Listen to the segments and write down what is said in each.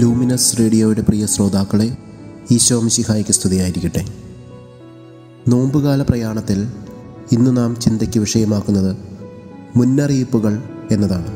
luminous റേഡിയോയുടെ പ്രിയ ശ്രോതാക്കളെ ഈശോ മിശിഹായ്ക്ക് സ്തുതിയായിരിക്കട്ടെ നോമ്പുകാല പ്രയാണത്തിൽ ഇന്ന് നാം ചിന്തയ്ക്ക് വിഷയമാക്കുന്നത് മുന്നറിയിപ്പുകൾ എന്നതാണ്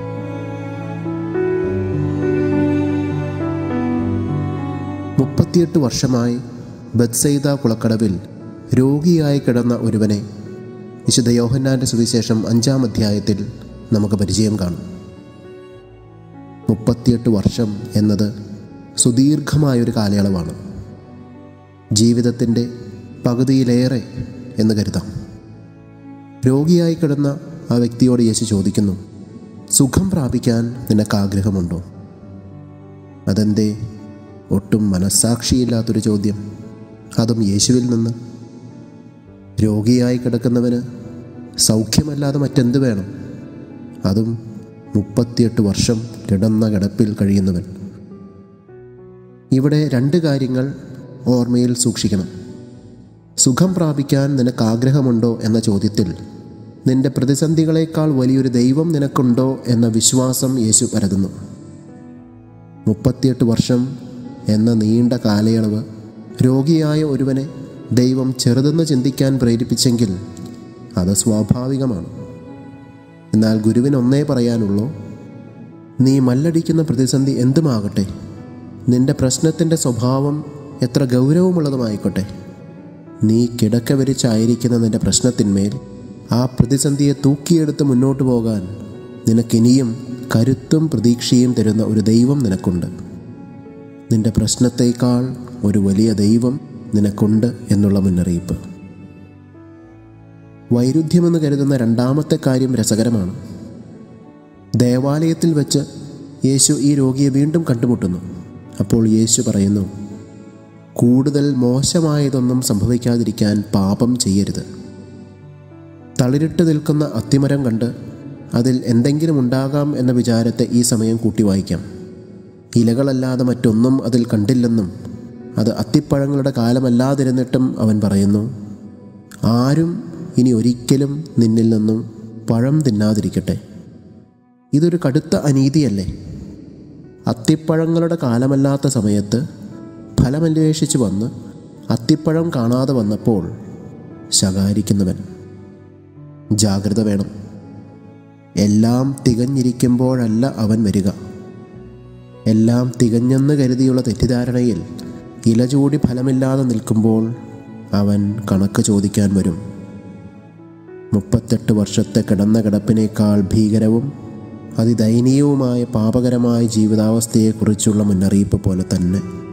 മുപ്പത്തിയെട്ട് വർഷമായി ബത്സൈദ കുളക്കടവിൽ രോഗിയായി കിടന്ന ഒരുവനെ വിശുദ്ധ യോഹന്നാൻ്റെ സുവിശേഷം അഞ്ചാം അധ്യായത്തിൽ നമുക്ക് പരിചയം കാണും മുപ്പത്തിയെട്ട് വർഷം എന്നത് സുദീർഘമായൊരു കാലയളവാണ് ജീവിതത്തിൻ്റെ പകുതിയിലേറെ എന്ന് കരുതാം രോഗിയായി കിടന്ന ആ വ്യക്തിയോട് യേശു ചോദിക്കുന്നു സുഖം പ്രാപിക്കാൻ നിനക്ക് ആഗ്രഹമുണ്ടോ അതെന്തേ ഒട്ടും മനസ്സാക്ഷിയില്ലാത്തൊരു ചോദ്യം അതും യേശുവിൽ നിന്ന് രോഗിയായി കിടക്കുന്നവന് സൗഖ്യമല്ലാതെ മറ്റെന്ത് വേണം അതും മുപ്പത്തിയെട്ട് വർഷം കിടന്ന കിടപ്പിൽ കഴിയുന്നവൻ ഇവിടെ രണ്ട് കാര്യങ്ങൾ ഓർമ്മയിൽ സൂക്ഷിക്കണം സുഖം പ്രാപിക്കാൻ നിനക്ക് ആഗ്രഹമുണ്ടോ എന്ന ചോദ്യത്തിൽ നിന്റെ പ്രതിസന്ധികളേക്കാൾ വലിയൊരു ദൈവം നിനക്കുണ്ടോ എന്ന വിശ്വാസം യേശു പരതുന്നു മുപ്പത്തിയെട്ട് വർഷം എന്ന നീണ്ട കാലയളവ് രോഗിയായ ഒരുവനെ ദൈവം ചെറുതെന്ന് ചിന്തിക്കാൻ പ്രേരിപ്പിച്ചെങ്കിൽ അത് സ്വാഭാവികമാണ് എന്നാൽ ഗുരുവിന് ഒന്നേ പറയാനുള്ളൂ നീ മല്ലടിക്കുന്ന പ്രതിസന്ധി എന്തുമാകട്ടെ നിന്റെ പ്രശ്നത്തിൻ്റെ സ്വഭാവം എത്ര ഗൗരവമുള്ളതുമായിക്കോട്ടെ നീ കിടക്ക വിരിച്ചായിരിക്കുന്ന നിന്റെ പ്രശ്നത്തിന്മേൽ ആ പ്രതിസന്ധിയെ തൂക്കിയെടുത്ത് മുന്നോട്ട് പോകാൻ നിനക്കിനിയും കരുത്തും പ്രതീക്ഷയും തരുന്ന ഒരു ദൈവം നിനക്കുണ്ട് നിന്റെ പ്രശ്നത്തേക്കാൾ ഒരു വലിയ ദൈവം നിനക്കുണ്ട് എന്നുള്ള മുന്നറിയിപ്പ് വൈരുദ്ധ്യമെന്ന് കരുതുന്ന രണ്ടാമത്തെ കാര്യം രസകരമാണ് ദേവാലയത്തിൽ വെച്ച് യേശു ഈ രോഗിയെ വീണ്ടും കണ്ടുമുട്ടുന്നു അപ്പോൾ യേശു പറയുന്നു കൂടുതൽ മോശമായതൊന്നും സംഭവിക്കാതിരിക്കാൻ പാപം ചെയ്യരുത് തളിരിട്ട് നിൽക്കുന്ന അത്തിമരം കണ്ട് അതിൽ എന്തെങ്കിലും ഉണ്ടാകാം എന്ന വിചാരത്തെ ഈ സമയം കൂട്ടി വായിക്കാം ഇലകളല്ലാതെ മറ്റൊന്നും അതിൽ കണ്ടില്ലെന്നും അത് അത്തിപ്പഴങ്ങളുടെ കാലമല്ലാതിരുന്നിട്ടും അവൻ പറയുന്നു ആരും ഇനി ഒരിക്കലും നിന്നിൽ നിന്നും പഴം തിന്നാതിരിക്കട്ടെ ഇതൊരു കടുത്ത അനീതിയല്ലേ അത്തിപ്പഴങ്ങളുടെ കാലമല്ലാത്ത സമയത്ത് ഫലമന്വേഷിച്ച് വന്ന് അത്തിപ്പഴം കാണാതെ വന്നപ്പോൾ ശകാരിക്കുന്നവൻ ജാഗ്രത വേണം എല്ലാം തികഞ്ഞിരിക്കുമ്പോഴല്ല അവൻ വരിക എല്ലാം തികഞ്ഞെന്ന് കരുതിയുള്ള തെറ്റിദ്ധാരണയിൽ ഇലചൂടി ഫലമില്ലാതെ നിൽക്കുമ്പോൾ അവൻ കണക്ക് ചോദിക്കാൻ വരും മുപ്പത്തെട്ട് വർഷത്തെ കിടന്ന കിടപ്പിനേക്കാൾ ഭീകരവും അതിദയനീയവുമായ പാപകരമായ ജീവിതാവസ്ഥയെക്കുറിച്ചുള്ള മുന്നറിയിപ്പ് പോലെ തന്നെ